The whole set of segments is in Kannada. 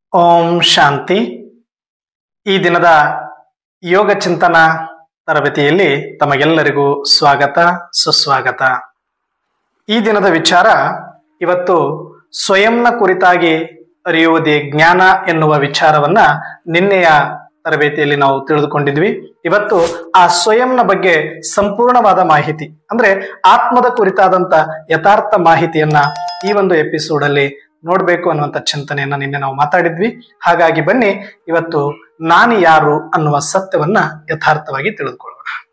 ಓಂ ಶಾಂತಿ ಈ ದಿನದ ಯೋಗ ಚಿಂತನ ತರಬೇತಿಯಲ್ಲಿ ತಮಗೆಲ್ಲರಿಗೂ ಸ್ವಾಗತ ಸುಸ್ವಾಗತ ಈ ದಿನದ ವಿಚಾರ ಇವತ್ತು ಸ್ವಯಂನ ಕುರಿತಾಗಿ ಅರಿಯುವುದೇ ಜ್ಞಾನ ಎನ್ನುವ ವಿಚಾರವನ್ನ ನಿನ್ನೆಯ ತರಬೇತಿಯಲ್ಲಿ ನಾವು ತಿಳಿದುಕೊಂಡಿದ್ವಿ ಇವತ್ತು ಆ ಸ್ವಯಂನ ಬಗ್ಗೆ ಸಂಪೂರ್ಣವಾದ ಮಾಹಿತಿ ಅಂದ್ರೆ ಆತ್ಮದ ಕುರಿತಾದಂತ ಯಥಾರ್ಥ ಮಾಹಿತಿಯನ್ನ ಈ ಒಂದು ಎಪಿಸೋಡ್ ಅಲ್ಲಿ ನೋಡ್ಬೇಕು ಅನ್ನುವಂಥ ಚಿಂತನೆಯನ್ನ ನಿನ್ನೆ ನಾವು ಮಾತಾಡಿದ್ವಿ ಹಾಗಾಗಿ ಬನ್ನಿ ಇವತ್ತು ನಾನು ಯಾರು ಅನ್ನುವ ಸತ್ಯವನ್ನ ಯಥಾರ್ಥವಾಗಿ ತಿಳಿದುಕೊಳ್ಳೋಣ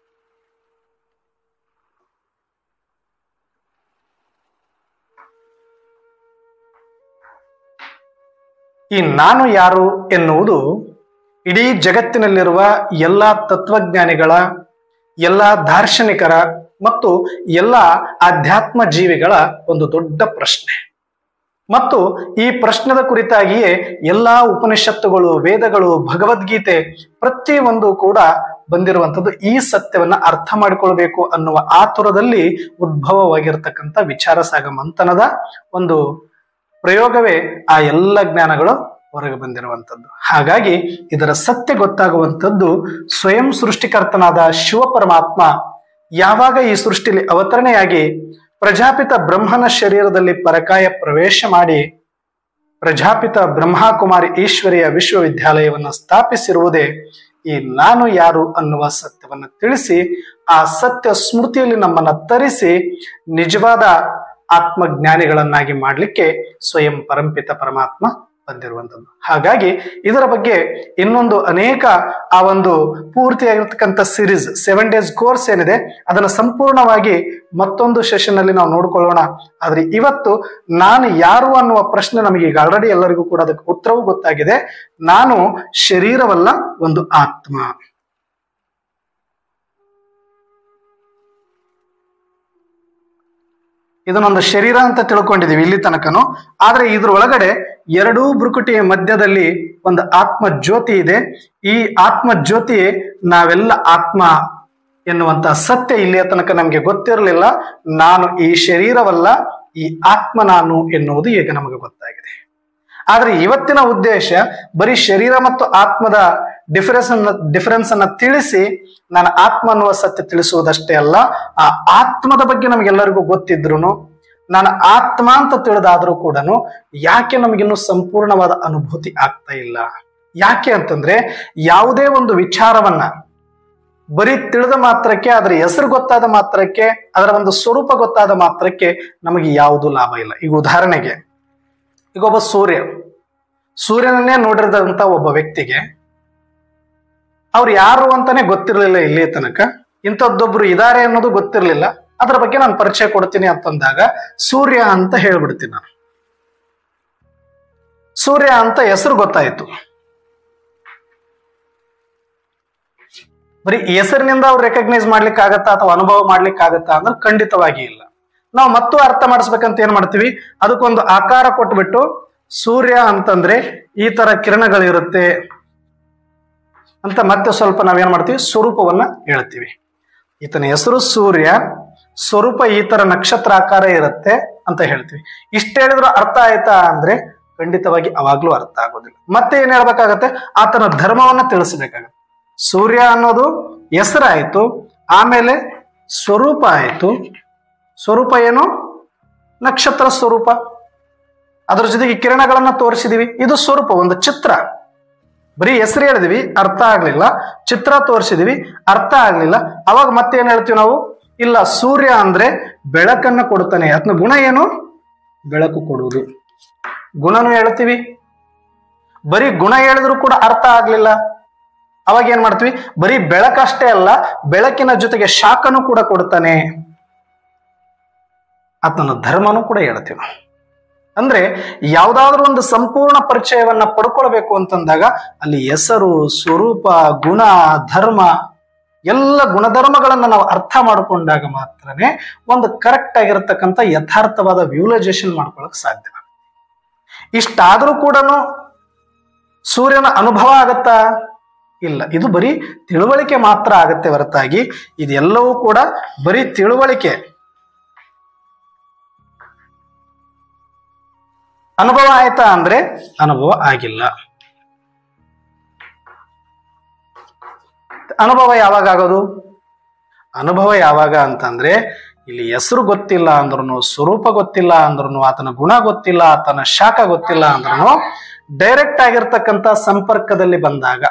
ಈ ನಾನು ಯಾರು ಎನ್ನುವುದು ಇಡೀ ಜಗತ್ತಿನಲ್ಲಿರುವ ಎಲ್ಲ ತತ್ವಜ್ಞಾನಿಗಳ ಎಲ್ಲ ದಾರ್ಶನಿಕರ ಮತ್ತು ಎಲ್ಲ ಆಧ್ಯಾತ್ಮ ಜೀವಿಗಳ ಒಂದು ದೊಡ್ಡ ಪ್ರಶ್ನೆ ಮತ್ತು ಈ ಪ್ರಶ್ನದ ಕುರಿತಾಗಿಯೇ ಎಲ್ಲಾ ಉಪನಿಷತ್ತುಗಳು ವೇದಗಳು ಭಗವದ್ಗೀತೆ ಪ್ರತಿಯೊಂದು ಕೂಡ ಬಂದಿರುವಂತದ್ದು ಈ ಸತ್ಯವನ್ನ ಅರ್ಥ ಮಾಡಿಕೊಳ್ಬೇಕು ಅನ್ನುವ ಆತುರದಲ್ಲಿ ಉದ್ಭವವಾಗಿರ್ತಕ್ಕಂಥ ವಿಚಾರ ಸಾಗ ಮಂಥನದ ಒಂದು ಪ್ರಯೋಗವೇ ಆ ಎಲ್ಲ ಜ್ಞಾನಗಳು ಹೊರಗೆ ಬಂದಿರುವಂಥದ್ದು ಹಾಗಾಗಿ ಇದರ ಸತ್ಯ ಗೊತ್ತಾಗುವಂಥದ್ದು ಸ್ವಯಂ ಸೃಷ್ಟಿಕರ್ತನಾದ ಶಿವ ಪರಮಾತ್ಮ ಯಾವಾಗ ಈ ಸೃಷ್ಟಿಲಿ ಅವತರಣೆಯಾಗಿ ಪ್ರಜಾಪಿತ ಬ್ರಹ್ಮನ ಶರೀರದಲ್ಲಿ ಪರಕಾಯ ಪ್ರವೇಶ ಮಾಡಿ ಪ್ರಜಾಪಿತ ಬ್ರಹ್ಮಕುಮಾರಿ ಈಶ್ವರಿಯ ವಿಶ್ವವಿದ್ಯಾಲಯವನ್ನು ಸ್ಥಾಪಿಸಿರುವುದೇ ಈ ನಾನು ಯಾರು ಅನ್ನುವ ಸತ್ಯವನ್ನು ತಿಳಿಸಿ ಆ ಸತ್ಯ ಸ್ಮೃತಿಯಲ್ಲಿ ನಮ್ಮನ್ನ ತರಿಸಿ ನಿಜವಾದ ಆತ್ಮಜ್ಞಾನಿಗಳನ್ನಾಗಿ ಮಾಡಲಿಕ್ಕೆ ಸ್ವಯಂ ಪರಂಪಿತ ಪರಮಾತ್ಮ ಬಂದಿರುವಂಥದ್ದು ಹಾಗಾಗಿ ಇದರ ಬಗ್ಗೆ ಇನ್ನೊಂದು ಅನೇಕ ಆ ಒಂದು ಪೂರ್ತಿಯಾಗಿರ್ತಕ್ಕಂಥ ಸಿರೀಸ್ ಸೆವೆನ್ ಡೇಸ್ ಕೋರ್ಸ್ ಏನಿದೆ ಅದನ್ನು ಸಂಪೂರ್ಣವಾಗಿ ಮತ್ತೊಂದು ಸೆಷನ್ ಅಲ್ಲಿ ನಾವು ನೋಡ್ಕೊಳ್ಳೋಣ ಆದ್ರೆ ಇವತ್ತು ನಾನು ಯಾರು ಅನ್ನುವ ಪ್ರಶ್ನೆ ನಮಗೆ ಈಗ ಆಲ್ರೆಡಿ ಎಲ್ಲರಿಗೂ ಕೂಡ ಅದಕ್ಕೆ ಉತ್ತರವೂ ಗೊತ್ತಾಗಿದೆ ನಾನು ಶರೀರವಲ್ಲ ಒಂದು ಆತ್ಮ ಇದನ್ನೊಂದು ಶರೀರ ಅಂತ ತಿಳ್ಕೊಂಡಿದೀವಿ ಇಲ್ಲಿ ತನಕನು ಆದ್ರೆ ಇದ್ರ ಒಳಗಡೆ ಎರಡೂ ಬೃಕುಟಿಯ ಮಧ್ಯದಲ್ಲಿ ಒಂದು ಆತ್ಮ ಜ್ಯೋತಿ ಇದೆ ಈ ಆತ್ಮ ಜ್ಯೋತಿ ನಾವೆಲ್ಲ ಆತ್ಮ ಎನ್ನುವಂತ ಸತ್ಯ ಇಲ್ಲಿಯ ತನಕ ನಮಗೆ ಗೊತ್ತಿರಲಿಲ್ಲ ನಾನು ಈ ಶರೀರವಲ್ಲ ಈ ಆತ್ಮ ನಾನು ಎನ್ನುವುದು ಈಗ ನಮಗೆ ಗೊತ್ತಾಗಿದೆ ಆದ್ರೆ ಇವತ್ತಿನ ಉದ್ದೇಶ ಬರೀ ಶರೀರ ಮತ್ತು ಆತ್ಮದ ಡಿಫರೆನ್ಸ್ ಅನ್ನ ಡಿಫರೆನ್ಸ್ ಅನ್ನ ತಿಳಿಸಿ ನಾನು ಆತ್ಮ ಅನ್ನುವ ಸತ್ಯ ತಿಳಿಸುವುದಷ್ಟೇ ಅಲ್ಲ ಆ ಆತ್ಮದ ಬಗ್ಗೆ ನಮಗೆಲ್ಲರಿಗೂ ಗೊತ್ತಿದ್ರು ನಾನು ಆತ್ಮ ಅಂತ ತಿಳಿದಾದ್ರೂ ಕೂಡ ಯಾಕೆ ನಮಗಿನ್ನೂ ಸಂಪೂರ್ಣವಾದ ಅನುಭೂತಿ ಆಗ್ತಾ ಇಲ್ಲ ಯಾಕೆ ಅಂತಂದ್ರೆ ಯಾವುದೇ ಒಂದು ವಿಚಾರವನ್ನ ಬರೀ ತಿಳಿದ ಮಾತ್ರಕ್ಕೆ ಅದರ ಹೆಸರು ಗೊತ್ತಾದ ಮಾತ್ರಕ್ಕೆ ಅದರ ಒಂದು ಸ್ವರೂಪ ಗೊತ್ತಾದ ಮಾತ್ರಕ್ಕೆ ನಮಗೆ ಯಾವುದು ಲಾಭ ಇಲ್ಲ ಈಗ ಉದಾಹರಣೆಗೆ ಈಗ ಒಬ್ಬ ಸೂರ್ಯ ಸೂರ್ಯನನ್ನೇ ನೋಡಿರದಂತ ಒಬ್ಬ ವ್ಯಕ್ತಿಗೆ ಅವ್ರು ಯಾರು ಅಂತಾನೆ ಗೊತ್ತಿರಲಿಲ್ಲ ಇಲ್ಲಿ ತನಕ ಇಂಥದ್ದೊಬ್ರು ಇದಾರೆ ಅನ್ನೋದು ಗೊತ್ತಿರಲಿಲ್ಲ ಅದರ ಬಗ್ಗೆ ನಾನು ಪರಿಚಯ ಕೊಡ್ತೀನಿ ಅಂತಂದಾಗ ಸೂರ್ಯ ಅಂತ ಹೇಳ್ಬಿಡ್ತೀನಿ ನಾನು ಸೂರ್ಯ ಅಂತ ಹೆಸರು ಗೊತ್ತಾಯ್ತು ಬರೀ ಹೆಸರಿನಿಂದ ಅವ್ರು ರೆಕಗ್ನೈಸ್ ಮಾಡ್ಲಿಕ್ಕೆ ಆಗತ್ತಾ ಅಥವಾ ಅನುಭವ ಮಾಡ್ಲಿಕ್ಕೆ ಆಗತ್ತಾ ಅಂದ್ರೆ ಖಂಡಿತವಾಗಿ ಇಲ್ಲ ನಾವು ಮತ್ತು ಅರ್ಥ ಮಾಡಿಸ್ಬೇಕಂತ ಏನ್ ಮಾಡ್ತೀವಿ ಅದಕ್ಕೊಂದು ಆಕಾರ ಕೊಟ್ಬಿಟ್ಟು ಸೂರ್ಯ ಅಂತಂದ್ರೆ ಈ ತರ ಕಿರಣಗಳಿರುತ್ತೆ ಅಂತ ಮತ್ತೆ ಸ್ವಲ್ಪ ನಾವೇನ್ ಮಾಡ್ತೀವಿ ಸ್ವರೂಪವನ್ನ ಹೇಳ್ತೀವಿ ಈತನ ಹೆಸರು ಸೂರ್ಯ ಸ್ವರೂಪ ಈ ತರ ನಕ್ಷತ್ರ ಆಕಾರ ಇರುತ್ತೆ ಅಂತ ಹೇಳ್ತೀವಿ ಇಷ್ಟ ಹೇಳಿದ್ರು ಅರ್ಥ ಆಯ್ತಾ ಅಂದ್ರೆ ಖಂಡಿತವಾಗಿ ಅವಾಗ್ಲೂ ಅರ್ಥ ಆಗೋದಿಲ್ಲ ಮತ್ತೆ ಏನ್ ಹೇಳ್ಬೇಕಾಗತ್ತೆ ಆತನ ಧರ್ಮವನ್ನ ತಿಳಿಸ್ಬೇಕಾಗತ್ತೆ ಸೂರ್ಯ ಅನ್ನೋದು ಹೆಸರಾಯ್ತು ಆಮೇಲೆ ಸ್ವರೂಪ ಆಯ್ತು ಸ್ವರೂಪ ಏನು ನಕ್ಷತ್ರ ಸ್ವರೂಪ ಅದರ ಜೊತೆಗೆ ಕಿರಣಗಳನ್ನ ತೋರಿಸಿದೀವಿ ಇದು ಸ್ವರೂಪ ಒಂದು ಚಿತ್ರ ಬರೀ ಹೆಸರು ಹೇಳಿದ್ವಿ ಅರ್ಥ ಆಗ್ಲಿಲ್ಲ ಚಿತ್ರ ತೋರಿಸಿದೀವಿ ಅರ್ಥ ಆಗ್ಲಿಲ್ಲ ಅವಾಗ ಮತ್ತೆ ಏನ್ ಹೇಳ್ತೀವಿ ನಾವು ಇಲ್ಲ ಸೂರ್ಯ ಅಂದ್ರೆ ಬೆಳಕನ್ನ ಕೊಡ್ತಾನೆ ಅದನ್ನ ಗುಣ ಏನು ಬೆಳಕು ಕೊಡುವುದು ಗುಣನು ಹೇಳ್ತೀವಿ ಬರೀ ಗುಣ ಹೇಳಿದ್ರು ಕೂಡ ಅರ್ಥ ಆಗ್ಲಿಲ್ಲ ಅವಾಗ ಏನ್ ಮಾಡ್ತೀವಿ ಬರೀ ಬೆಳಕಷ್ಟೇ ಅಲ್ಲ ಬೆಳಕಿನ ಜೊತೆಗೆ ಶಾಖನು ಕೂಡ ಕೊಡ್ತಾನೆ ಆತನ ಧರ್ಮನೂ ಕೂಡ ಹೇಳ್ತೀವಿ ನಾವು ಅಂದ್ರೆ ಯಾವ್ದಾದ್ರೂ ಒಂದು ಸಂಪೂರ್ಣ ಪರಿಚಯವನ್ನ ಪಡ್ಕೊಳ್ಬೇಕು ಅಂತಂದಾಗ ಅಲ್ಲಿ ಹೆಸರು ಸ್ವರೂಪ ಗುಣ ಧರ್ಮ ಎಲ್ಲ ಗುಣಧರ್ಮಗಳನ್ನ ನಾವು ಅರ್ಥ ಮಾಡಿಕೊಂಡಾಗ ಮಾತ್ರನೇ ಒಂದು ಕರೆಕ್ಟ್ ಆಗಿರತಕ್ಕಂಥ ಯಥಾರ್ಥವಾದ ವ್ಯೂಲೈಸೇಷನ್ ಮಾಡ್ಕೊಳಕ್ ಸಾಧ್ಯ ಇಷ್ಟಾದ್ರೂ ಕೂಡ ಸೂರ್ಯನ ಅನುಭವ ಆಗತ್ತಾ ಇಲ್ಲ ಇದು ಬರೀ ತಿಳುವಳಿಕೆ ಮಾತ್ರ ಆಗತ್ತೆ ಹೊರತಾಗಿ ಇದೆಲ್ಲವೂ ಕೂಡ ಬರೀ ತಿಳುವಳಿಕೆ ಅನುಭವ ಆಯ್ತಾ ಅಂದ್ರೆ ಅನುಭವ ಆಗಿಲ್ಲ ಅನುಭವ ಯಾವಾಗ ಆಗೋದು ಅನುಭವ ಯಾವಾಗ ಅಂತಂದ್ರೆ ಇಲ್ಲಿ ಹೆಸರು ಗೊತ್ತಿಲ್ಲ ಅಂದ್ರೂ ಸ್ವರೂಪ ಗೊತ್ತಿಲ್ಲ ಅಂದ್ರೂ ಆತನ ಗುಣ ಗೊತ್ತಿಲ್ಲ ಆತನ ಶಾಖ ಗೊತ್ತಿಲ್ಲ ಅಂದ್ರೂ ಡೈರೆಕ್ಟ್ ಆಗಿರ್ತಕ್ಕಂಥ ಸಂಪರ್ಕದಲ್ಲಿ ಬಂದಾಗ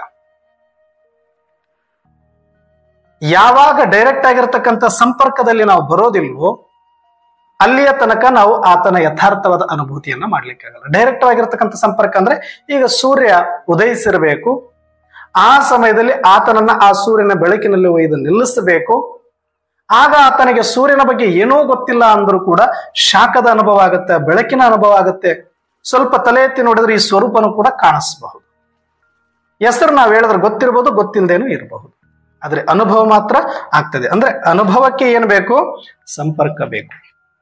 ಯಾವಾಗ ಡೈರೆಕ್ಟ್ ಆಗಿರ್ತಕ್ಕಂಥ ಸಂಪರ್ಕದಲ್ಲಿ ನಾವು ಬರೋದಿಲ್ವೋ ಅಲ್ಲಿಯ ತನಕ ನಾವು ಆತನ ಯಥಾರ್ಥವಾದ ಅನುಭೂತಿಯನ್ನ ಮಾಡ್ಲಿಕ್ಕಾಗಲ್ಲ ಡೈರೆಕ್ಟ್ ಆಗಿರ್ತಕ್ಕಂಥ ಸಂಪರ್ಕ ಅಂದ್ರೆ ಈಗ ಸೂರ್ಯ ಉದಯಿಸಿರಬೇಕು ಆ ಸಮಯದಲ್ಲಿ ಆತನನ್ನ ಆ ಸೂರ್ಯನ ಬೆಳಕಿನಲ್ಲಿ ಒಯ್ದು ನಿಲ್ಲಿಸಬೇಕು ಆಗ ಆತನಿಗೆ ಸೂರ್ಯನ ಬಗ್ಗೆ ಏನೂ ಗೊತ್ತಿಲ್ಲ ಅಂದ್ರೂ ಕೂಡ ಶಾಖದ ಅನುಭವ ಆಗುತ್ತೆ ಬೆಳಕಿನ ಅನುಭವ ಆಗುತ್ತೆ ಸ್ವಲ್ಪ ತಲೆ ಎತ್ತಿ ನೋಡಿದ್ರೆ ಈ ಸ್ವರೂಪನು ಕೂಡ ಕಾಣಿಸಬಹುದು ಹೆಸರು ನಾವು ಹೇಳಿದ್ರೆ ಗೊತ್ತಿರ್ಬೋದು ಗೊತ್ತಿಲ್ಲದೇನೂ ಇರಬಹುದು ಆದ್ರೆ ಅನುಭವ ಮಾತ್ರ ಆಗ್ತದೆ ಅಂದ್ರೆ ಅನುಭವಕ್ಕೆ ಏನ್ ಬೇಕು ಸಂಪರ್ಕ ಬೇಕು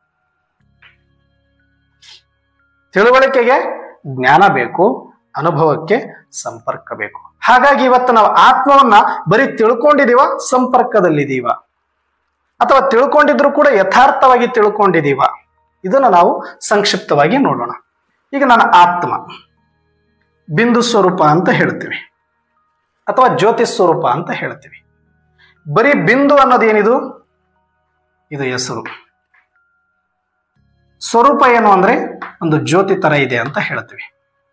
ತಿಳುವಳಿಕೆಗೆ ಜ್ಞಾನ ಬೇಕು ಅನುಭವಕ್ಕೆ ಸಂಪರ್ಕ ಬೇಕು ಹಾಗಾಗಿ ಇವತ್ತು ನಾವು ಆತ್ಮವನ್ನ ಬರೀ ತಿಳ್ಕೊಂಡಿದೀವ ಸಂಪರ್ಕದಲ್ಲಿದೀವ ಅಥವಾ ತಿಳ್ಕೊಂಡಿದ್ರು ಕೂಡ ಯಥಾರ್ಥವಾಗಿ ತಿಳ್ಕೊಂಡಿದೀವ ಇದನ್ನ ನಾವು ಸಂಕ್ಷಿಪ್ತವಾಗಿ ನೋಡೋಣ ಈಗ ನನ್ನ ಆತ್ಮ ಬಿಂದು ಸ್ವರೂಪ ಅಂತ ಹೇಳ್ತೀವಿ ಅಥವಾ ಜ್ಯೋತಿ ಸ್ವರೂಪ ಅಂತ ಹೇಳ್ತೀವಿ ಬರೀ ಬಿಂದು ಅನ್ನೋದೇನಿದು ಇದು ಹೆಸರು ಸ್ವರೂಪ ಏನು ಅಂದ್ರೆ ಒಂದು ಜ್ಯೋತಿ ತರ ಇದೆ ಅಂತ ಹೇಳ್ತೀವಿ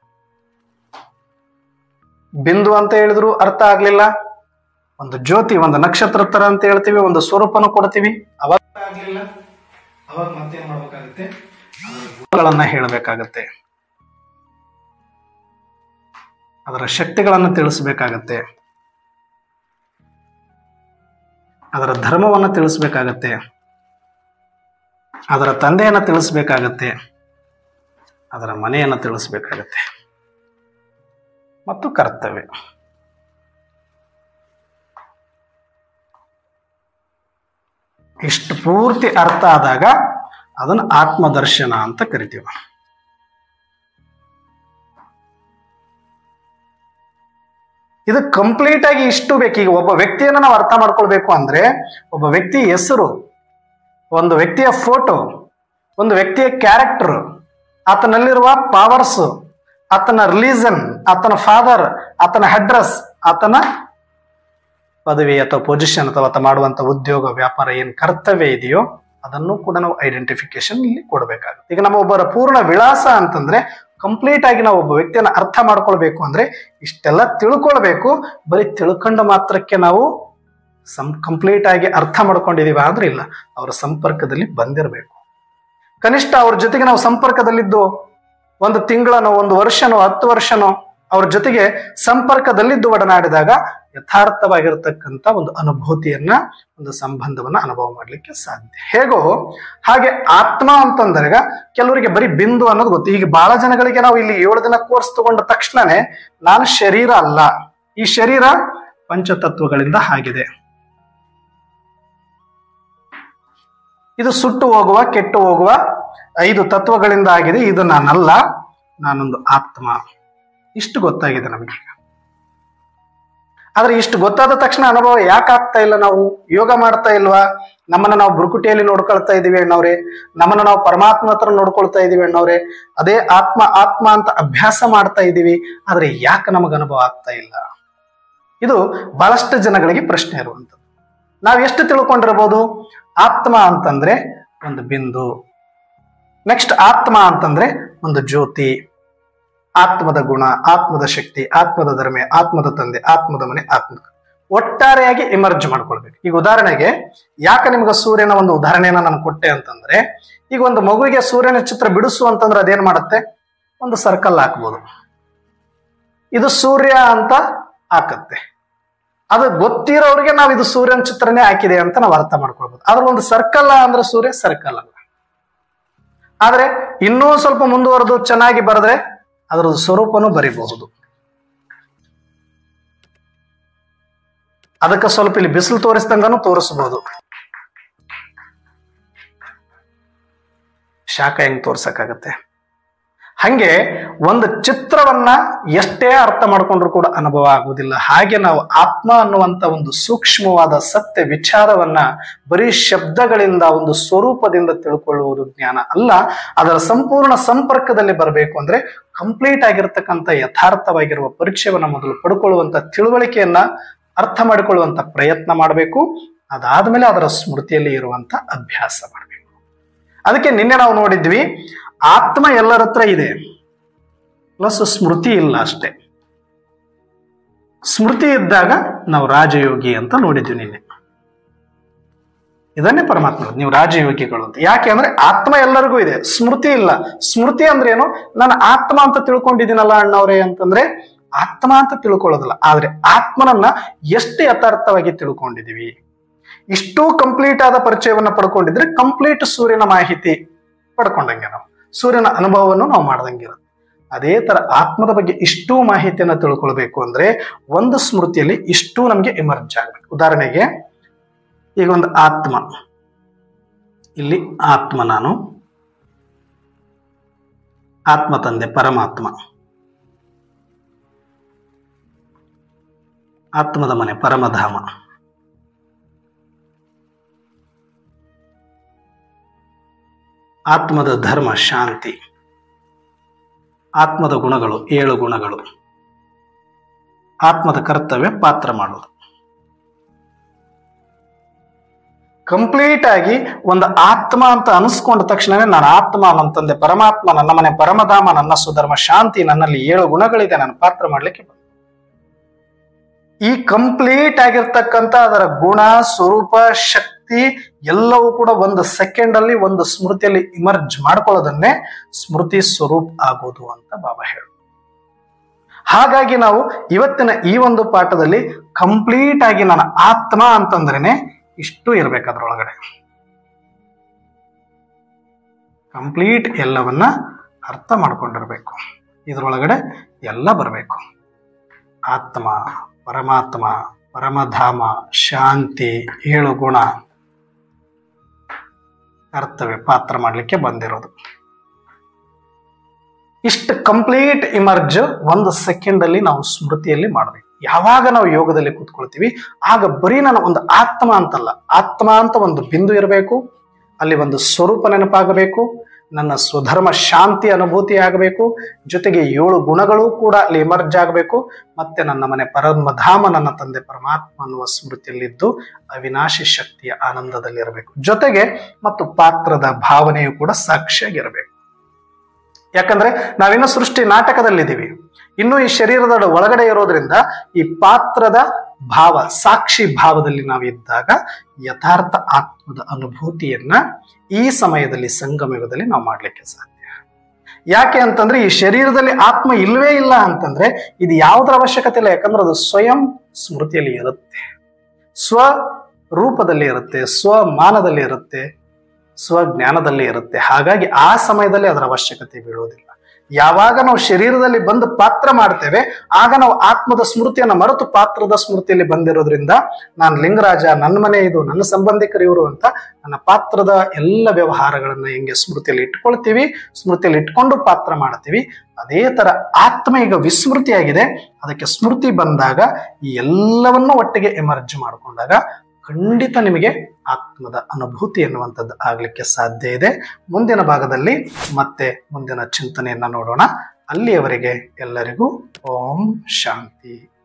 ಬಿಂದು ಅಂತ ಹೇಳಿದ್ರು ಅರ್ಥ ಆಗ್ಲಿಲ್ಲ ಒಂದು ಜ್ಯೋತಿ ಒಂದು ನಕ್ಷತ್ರ ತರ ಅಂತ ಹೇಳ್ತೀವಿ ಒಂದು ಸ್ವರೂಪನು ಕೊಡ್ತೀವಿ ಅವಾಗ ಆಗ್ಲಿಲ್ಲ ಅವಾಗ ಮತ್ತೇನ್ ಮಾಡ್ಬೇಕಾಗುತ್ತೆ ಅದರ ಗುಣಗಳನ್ನ ಹೇಳಬೇಕಾಗತ್ತೆ ಅದರ ಶಕ್ತಿಗಳನ್ನು ತಿಳಿಸ್ಬೇಕಾಗತ್ತೆ ಅದರ ಧರ್ಮವನ್ನು ತಿಳಿಸ್ಬೇಕಾಗತ್ತೆ ಅದರ ತಂದೆಯನ್ನು ತಿಳಿಸ್ಬೇಕಾಗತ್ತೆ ಅದರ ಮನೆಯನ್ನು ತಿಳಿಸ್ಬೇಕಾಗತ್ತೆ ಮತ್ತು ಕರ್ತವ್ಯ ಇಷ್ಟು ಪೂರ್ತಿ ಅರ್ಥ ಆದಾಗ ಅದನ್ನು ಆತ್ಮದರ್ಶನ ಅಂತ ಕರಿತೀವಿ ಇದು ಕಂಪ್ಲೀಟ್ ಆಗಿ ಇಷ್ಟು ಬೇಕು ಈಗ ಒಬ್ಬ ವ್ಯಕ್ತಿಯನ್ನ ನಾವು ಅರ್ಥ ಮಾಡ್ಕೊಳ್ಬೇಕು ಅಂದ್ರೆ ಒಬ್ಬ ವ್ಯಕ್ತಿ ಹೆಸರು ಒಂದು ವ್ಯಕ್ತಿಯ ಫೋಟೋ ಒಂದು ವ್ಯಕ್ತಿಯ ಕ್ಯಾರೆಕ್ಟರ್ ಆತನಲ್ಲಿರುವ ಪವರ್ಸ್ ಆತನ ರಿಲೀಸನ್ ಆತನ ಫಾದರ್ ಆತನ ಅಡ್ರೆಸ್ ಆತನ ಪದವಿ ಅಥವಾ ಪೊಸಿಷನ್ ಅಥವಾ ಆತ ಮಾಡುವಂತ ಉದ್ಯೋಗ ವ್ಯಾಪಾರ ಏನ್ ಕರ್ತವ್ಯ ಇದೆಯೋ ಅದನ್ನು ಕೂಡ ನಾವು ಐಡೆಂಟಿಫಿಕೇಶನ್ ಇಲ್ಲಿ ಕೊಡಬೇಕಾಗುತ್ತೆ ಈಗ ನಮ್ಮ ಒಬ್ಬರ ಪೂರ್ಣ ವಿಳಾಸ ಅಂತಂದ್ರೆ ಕಂಪ್ಲೀಟ್ ಆಗಿ ನಾವು ಒಬ್ಬ ವ್ಯಕ್ತಿಯನ್ನ ಅರ್ಥ ಮಾಡ್ಕೊಳ್ಬೇಕು ಅಂದ್ರೆ ಇಷ್ಟೆಲ್ಲ ತಿಳ್ಕೊಳ್ಬೇಕು ಬರೀ ತಿಳ್ಕೊಂಡ ಮಾತ್ರಕ್ಕೆ ನಾವು ಸಂ ಕಂಪ್ಲೀಟ್ ಆಗಿ ಅರ್ಥ ಮಾಡ್ಕೊಂಡಿದೀವ ಆದ್ರೆ ಇಲ್ಲ ಅವರ ಸಂಪರ್ಕದಲ್ಲಿ ಬಂದಿರಬೇಕು ಕನಿಷ್ಠ ಅವ್ರ ಜೊತೆಗೆ ನಾವು ಸಂಪರ್ಕದಲ್ಲಿದ್ದು ಒಂದು ತಿಂಗಳನೋ ಒಂದು ವರ್ಷನೋ ಹತ್ತು ವರ್ಷನೋ ಅವ್ರ ಜೊತೆಗೆ ಸಂಪರ್ಕದಲ್ಲಿದ್ದು ಒಡನಾಡಿದಾಗ ಯಥಾರ್ಥವಾಗಿರತಕ್ಕಂತ ಒಂದು ಅನುಭೂತಿಯನ್ನ ಒಂದು ಸಂಬಂಧವನ್ನ ಅನುಭವ ಮಾಡ್ಲಿಕ್ಕೆ ಸಾಧ್ಯ ಹೇಗೋ ಹಾಗೆ ಆತ್ಮ ಅಂತಂದಾಗ ಕೆಲವರಿಗೆ ಬರೀ ಬಿಂದು ಅನ್ನೋದು ಗೊತ್ತು ಈಗ ಬಹಳ ಜನಗಳಿಗೆ ನಾವು ಇಲ್ಲಿ ಏಳು ದಿನ ಕೋರ್ಸ್ ತಗೊಂಡ ತಕ್ಷಣನೇ ನಾನು ಶರೀರ ಅಲ್ಲ ಈ ಶರೀರ ಪಂಚತತ್ವಗಳಿಂದ ಆಗಿದೆ ಇದು ಸುಟ್ಟು ಹೋಗುವ ಕೆಟ್ಟು ಹೋಗುವ ಐದು ತತ್ವಗಳಿಂದ ಆಗಿದೆ ಇದು ನಾನಲ್ಲ ನಾನೊಂದು ಆತ್ಮ ಇಷ್ಟು ಗೊತ್ತಾಗಿದೆ ನಮಗೆ ಆದ್ರೆ ಇಷ್ಟು ಗೊತ್ತಾದ ತಕ್ಷಣ ಅನುಭವ ಯಾಕೆ ಆಗ್ತಾ ಇಲ್ಲ ನಾವು ಯೋಗ ಮಾಡ್ತಾ ಇಲ್ವಾ ನಮ್ಮನ್ನ ನಾವು ಬುರುಕುಟಿಯಲ್ಲಿ ನೋಡ್ಕೊಳ್ತಾ ಇದೀವಿ ಅಣ್ಣವ್ರೆ ನಮ್ಮನ್ನ ನಾವು ಪರಮಾತ್ಮ ಹತ್ರ ನೋಡ್ಕೊಳ್ತಾ ಇದೀವಿ ಅಣ್ಣವ್ರೆ ಅದೇ ಆತ್ಮ ಆತ್ಮ ಅಂತ ಅಭ್ಯಾಸ ಮಾಡ್ತಾ ಇದೀವಿ ಆದ್ರೆ ಯಾಕೆ ನಮಗ ಅನುಭವ ಆಗ್ತಾ ಇಲ್ಲ ಇದು ಬಹಳಷ್ಟು ಜನಗಳಿಗೆ ಪ್ರಶ್ನೆ ಇರುವಂಥದ್ದು ನಾವ್ ಎಷ್ಟು ತಿಳ್ಕೊಂಡಿರ್ಬೋದು ಆತ್ಮ ಅಂತಂದ್ರೆ ಒಂದು ಬಿಂದು ನೆಕ್ಸ್ಟ್ ಆತ್ಮ ಅಂತಂದ್ರೆ ಒಂದು ಜ್ಯೋತಿ ಆತ್ಮದ ಗುಣ ಆತ್ಮದ ಶಕ್ತಿ ಆತ್ಮದ ಧರ್ಮೆ ಆತ್ಮದ ತಂದೆ ಆತ್ಮದ ಮನೆ ಆತ್ಮ ಒಟ್ಟಾರೆಯಾಗಿ ಎಮರ್ಜ್ ಮಾಡ್ಕೊಳ್ಬೇಕು ಈಗ ಉದಾಹರಣೆಗೆ ಯಾಕೆ ನಿಮ್ಗೆ ಸೂರ್ಯನ ಒಂದು ಉದಾಹರಣೆಯನ್ನ ನಾನು ಕೊಟ್ಟೆ ಅಂತಂದ್ರೆ ಈಗ ಒಂದು ಮಗುವಿಗೆ ಸೂರ್ಯನ ಚಿತ್ರ ಬಿಡಿಸು ಅಂತಂದ್ರೆ ಅದೇನ್ ಮಾಡುತ್ತೆ ಒಂದು ಸರ್ಕಲ್ ಹಾಕ್ಬೋದು ಇದು ಸೂರ್ಯ ಅಂತ ಹಾಕತ್ತೆ ಅದು ಗೊತ್ತಿರೋರಿಗೆ ನಾವು ಇದು ಸೂರ್ಯನ ಚಿತ್ರನೇ ಹಾಕಿದೆ ಅಂತ ನಾವು ಅರ್ಥ ಮಾಡ್ಕೊಳ್ಬೋದು ಆದ್ರೆ ಒಂದು ಸರ್ಕಲ್ ಅಂದ್ರೆ ಸೂರ್ಯ ಸರ್ಕಲ್ ಅಲ್ಲ ಆದ್ರೆ ಇನ್ನೂ ಸ್ವಲ್ಪ ಮುಂದುವರೆದು ಚೆನ್ನಾಗಿ ಬರೆದ್ರೆ ಅದರದ್ದು ಸ್ವರೂಪನೂ ಬರಿಬಹುದು ಅದಕ್ಕೆ ಸ್ವಲ್ಪ ಇಲ್ಲಿ ಬಿಸಿಲು ತೋರಿಸ್ದಂಗನು ತೋರಿಸಬಹುದು ಶಾಖ ಹೆಂಗ್ ತೋರ್ಸಕ್ಕಾಗತ್ತೆ ಹಂಗೆ ಒಂದು ಚಿತ್ರವನ್ನ ಎಷ್ಟೇ ಅರ್ಥ ಮಾಡ್ಕೊಂಡ್ರು ಕೂಡ ಅನುಭವ ಆಗುವುದಿಲ್ಲ ಹಾಗೆ ನಾವು ಆತ್ಮ ಅನ್ನುವಂತ ಒಂದು ಸೂಕ್ಷ್ಮವಾದ ಸತ್ಯ ವಿಚಾರವನ್ನ ಬರೀ ಶಬ್ದಗಳಿಂದ ಒಂದು ಸ್ವರೂಪದಿಂದ ತಿಳ್ಕೊಳ್ಳುವುದು ಜ್ಞಾನ ಅಲ್ಲ ಅದರ ಸಂಪೂರ್ಣ ಸಂಪರ್ಕದಲ್ಲಿ ಬರಬೇಕು ಅಂದ್ರೆ ಕಂಪ್ಲೀಟ್ ಆಗಿರ್ತಕ್ಕಂಥ ಯಥಾರ್ಥವಾಗಿರುವ ಪರಿಚಯವನ್ನ ಮೊದಲು ಪಡ್ಕೊಳ್ಳುವಂತ ತಿಳುವಳಿಕೆಯನ್ನ ಅರ್ಥ ಮಾಡಿಕೊಳ್ಳುವಂತ ಪ್ರಯತ್ನ ಮಾಡಬೇಕು ಅದಾದ್ಮೇಲೆ ಅದರ ಸ್ಮೃತಿಯಲ್ಲಿ ಇರುವಂತ ಅಭ್ಯಾಸ ಮಾಡಬೇಕು ಅದಕ್ಕೆ ನಿನ್ನೆ ನಾವು ನೋಡಿದ್ವಿ ಆತ್ಮ ಎಲ್ಲರ ಹತ್ರ ಇದೆ ಪ್ಲಸ್ ಸ್ಮೃತಿ ಇಲ್ಲ ಅಷ್ಟೇ ಸ್ಮೃತಿ ಇದ್ದಾಗ ನಾವು ರಾಜಯೋಗಿ ಅಂತ ನೋಡಿದ್ವಿ ನಿನ್ನೆ ಇದನ್ನೇ ಪರಮಾತ್ಮ ಹೇಳೋದು, ನೀವು ರಾಜಯೋಗಿಗಳು ಅಂತ ಯಾಕೆ ಅಂದ್ರೆ ಆತ್ಮ ಎಲ್ಲರಿಗೂ ಇದೆ ಸ್ಮೃತಿ ಇಲ್ಲ ಸ್ಮೃತಿ ಅಂದ್ರೆ ಏನು ನಾನು ಆತ್ಮ ಅಂತ ತಿಳ್ಕೊಂಡಿದ್ದೀನಲ್ಲ ಅಣ್ಣವ್ರೆ ಅಂತಂದ್ರೆ ಆತ್ಮ ಅಂತ ತಿಳ್ಕೊಳ್ಳೋದಿಲ್ಲ ಆದ್ರೆ ಆತ್ಮನನ್ನ ಎಷ್ಟು ಯಥಾರ್ಥವಾಗಿ ತಿಳ್ಕೊಂಡಿದೀವಿ ಇಷ್ಟು ಕಂಪ್ಲೀಟ್ ಆದ ಪರಿಚಯವನ್ನ ಪಡ್ಕೊಂಡಿದ್ರೆ ಕಂಪ್ಲೀಟ್ ಸೂರ್ಯನ ಮಾಹಿತಿ ಪಡ್ಕೊಂಡಂಗೆ ನಾವು ಸೂರ್ಯನ ಅನುಭವವನ್ನು ನಾವು ಮಾಡ್ದಂಗಿರುತ್ತೆ ಅದೇ ತರ ಆತ್ಮದ ಬಗ್ಗೆ ಇಷ್ಟು ಮಾಹಿತಿಯನ್ನ ತಿಳ್ಕೊಳ್ಬೇಕು ಅಂದ್ರೆ ಒಂದು ಸ್ಮೃತಿಯಲ್ಲಿ ಇಷ್ಟು ನಮ್ಗೆ ಎಮರ್ಜ್ ಆಗ್ಬೇಕು ಉದಾಹರಣೆಗೆ ಈಗ ಒಂದು ಆತ್ಮ ಇಲ್ಲಿ ಆತ್ಮ ನಾನು ಆತ್ಮ ತಂದೆ ಪರಮಾತ್ಮ ಆತ್ಮದ ಮನೆ ಪರಮಧಾಮ ಆತ್ಮದ ಧರ್ಮ ಶಾಂತಿ ಆತ್ಮದ ಗುಣಗಳು ಏಳು ಗುಣಗಳು ಆತ್ಮದ ಕರ್ತವ್ಯ ಪಾತ್ರ ಮಾಡೋದು ಕಂಪ್ಲೀಟ್ ಆಗಿ ಒಂದು ಆತ್ಮ ಅಂತ ಅನಿಸ್ಕೊಂಡ ತಕ್ಷಣವೇ ನಾನು ಆತ್ಮ ನನ್ನ ತಂದೆ ಪರಮಾತ್ಮ ನನ್ನ ಮನೆ ಪರಮಧಾಮ ನನ್ನ ಸುಧರ್ಮ ಶಾಂತಿ ನನ್ನಲ್ಲಿ ಏಳು ಗುಣಗಳಿದೆ ನಾನು ಪಾತ್ರ ಮಾಡ್ಲಿಕ್ಕೆ ಬಂದೆ. ಈ ಕಂಪ್ಲೀಟ್ ಆಗಿರ್ತಕ್ಕಂಥ ಅದರ ಗುಣ ಸ್ವರೂಪ ಶಕ್ತಿ ಎಲ್ಲವೂ ಕೂಡ ಒಂದು ಸೆಕೆಂಡ್ ಅಲ್ಲಿ ಒಂದು ಸ್ಮೃತಿಯಲ್ಲಿ ಇಮರ್ಜ್ ಮಾಡ್ಕೊಳ್ಳೋದನ್ನೇ ಸ್ಮೃತಿ ಸ್ವರೂಪ್ ಆಗೋದು ಅಂತ ಬಾಬಾ ಹೇಳು ಹಾಗಾಗಿ ನಾವು ಇವತ್ತಿನ ಈ ಒಂದು ಪಾಠದಲ್ಲಿ ಕಂಪ್ಲೀಟ್ ಆಗಿ ನನ್ನ ಆತ್ಮ ಅಂತಂದ್ರೇನೆ ಇಷ್ಟು ಇರ್ಬೇಕು ಅದ್ರೊಳಗಡೆ ಕಂಪ್ಲೀಟ್ ಎಲ್ಲವನ್ನ ಅರ್ಥ ಮಾಡ್ಕೊಂಡಿರ್ಬೇಕು ಇದ್ರೊಳಗಡೆ ಎಲ್ಲ ಬರಬೇಕು ಆತ್ಮ ಪರಮಾತ್ಮ ಪರಮಧಾಮ ಶಾಂತಿ ಏಳು ಗುಣ ಕರ್ತವ್ಯ ಪಾತ್ರ ಮಾಡಲಿಕ್ಕೆ ಬಂದಿರೋದು ಇಷ್ಟು ಕಂಪ್ಲೀಟ್ ಇಮರ್ಜ್ ಒಂದು ಸೆಕೆಂಡ್ ಅಲ್ಲಿ ನಾವು ಸ್ಮೃತಿಯಲ್ಲಿ ಮಾಡಬೇಕು ಯಾವಾಗ ನಾವು ಯೋಗದಲ್ಲಿ ಕೂತ್ಕೊಳ್ತೀವಿ ಆಗ ಬರೀ ನಾನು ಒಂದು ಆತ್ಮ ಅಂತಲ್ಲ ಆತ್ಮ ಅಂತ ಒಂದು ಬಿಂದು ಇರಬೇಕು ಅಲ್ಲಿ ಒಂದು ಸ್ವರೂಪ ನೆನಪಾಗಬೇಕು ನನ್ನ ಸ್ವಧರ್ಮ ಶಾಂತಿ ಅನುಭೂತಿ ಆಗಬೇಕು ಜೊತೆಗೆ ಏಳು ಗುಣಗಳು ಕೂಡ ಅಲ್ಲಿ ಇಮರ್ಜ್ ಆಗಬೇಕು ಮತ್ತೆ ನನ್ನ ಮನೆ ಪರಮಧಾಮ ನನ್ನ ತಂದೆ ಪರಮಾತ್ಮ ಅನ್ನುವ ಸ್ಮೃತಿಯಲ್ಲಿದ್ದು ಅವಿನಾಶಿ ಶಕ್ತಿಯ ಆನಂದದಲ್ಲಿರಬೇಕು ಜೊತೆಗೆ ಮತ್ತು ಪಾತ್ರದ ಭಾವನೆಯು ಕೂಡ ಸಾಕ್ಷಿಯಾಗಿರಬೇಕು ಯಾಕಂದ್ರೆ ನಾವಿನ್ನು ಸೃಷ್ಟಿ ನಾಟಕದಲ್ಲಿದ್ದೀವಿ ಇನ್ನು ಈ ಶರೀರದ ಒಳಗಡೆ ಇರೋದ್ರಿಂದ ಈ ಪಾತ್ರದ ಭಾವ ಸಾಕ್ಷಿ ಭಾವದಲ್ಲಿ ನಾವಿದ್ದಾಗ ಯಥಾರ್ಥ ಆತ್ಮದ ಅನುಭೂತಿಯನ್ನ ಈ ಸಮಯದಲ್ಲಿ ಸಂಗಮಯುಗದಲ್ಲಿ ನಾವು ಮಾಡ್ಲಿಕ್ಕೆ ಸಾಧ್ಯ ಯಾಕೆ ಅಂತಂದ್ರೆ ಈ ಶರೀರದಲ್ಲಿ ಆತ್ಮ ಇಲ್ವೇ ಇಲ್ಲ ಅಂತಂದ್ರೆ ಇದು ಯಾವುದರ ಅವಶ್ಯಕತೆ ಇಲ್ಲ ಯಾಕಂದ್ರೆ ಅದು ಸ್ವಯಂ ಸ್ಮೃತಿಯಲ್ಲಿ ಇರುತ್ತೆ ಸ್ವ ರೂಪದಲ್ಲಿ ಇರುತ್ತೆ ಸ್ವಮಾನದಲ್ಲಿ ಇರುತ್ತೆ ಸ್ವಜ್ಞಾನದಲ್ಲಿ ಇರುತ್ತೆ ಹಾಗಾಗಿ ಆ ಸಮಯದಲ್ಲಿ ಅದರ ಅವಶ್ಯಕತೆ ಬೀಳುವುದಿಲ್ಲ ಯಾವಾಗ ನಾವು ಶರೀರದಲ್ಲಿ ಬಂದು ಪಾತ್ರ ಮಾಡ್ತೇವೆ ಆಗ ನಾವು ಆತ್ಮದ ಸ್ಮೃತಿಯನ್ನ ಮರೆತು ಪಾತ್ರದ ಸ್ಮೃತಿಯಲ್ಲಿ ಬಂದಿರೋದ್ರಿಂದ ನಾನು ಲಿಂಗರಾಜ ನನ್ನ ಮನೆ ಇದು ನನ್ನ ಸಂಬಂಧಿಕರು ಇವರು ಅಂತ ನನ್ನ ಪಾತ್ರದ ಎಲ್ಲ ವ್ಯವಹಾರಗಳನ್ನ ಹೆಂಗೆ ಸ್ಮೃತಿಯಲ್ಲಿ ಇಟ್ಕೊಳ್ತೀವಿ ಸ್ಮೃತಿಯಲ್ಲಿ ಇಟ್ಕೊಂಡು ಪಾತ್ರ ಮಾಡ್ತೀವಿ ಅದೇ ತರ ಆತ್ಮ ಈಗ ವಿಸ್ಮೃತಿಯಾಗಿದೆ ಅದಕ್ಕೆ ಸ್ಮೃತಿ ಬಂದಾಗ ಈ ಎಲ್ಲವನ್ನೂ ಒಟ್ಟಿಗೆ ಎಮರ್ಜ್ ಮಾಡಿಕೊಂಡಾಗ ಖಂಡಿತ ನಿಮಗೆ ಆತ್ಮದ ಅನುಭೂತಿ ಎನ್ನುವಂಥದ್ದು ಆಗ್ಲಿಕ್ಕೆ ಸಾಧ್ಯ ಇದೆ ಮುಂದಿನ ಭಾಗದಲ್ಲಿ ಮತ್ತೆ ಮುಂದಿನ ಚಿಂತನೆಯನ್ನ ನೋಡೋಣ ಅಲ್ಲಿಯವರೆಗೆ ಎಲ್ಲರಿಗೂ ಓಂ ಶಾಂತಿ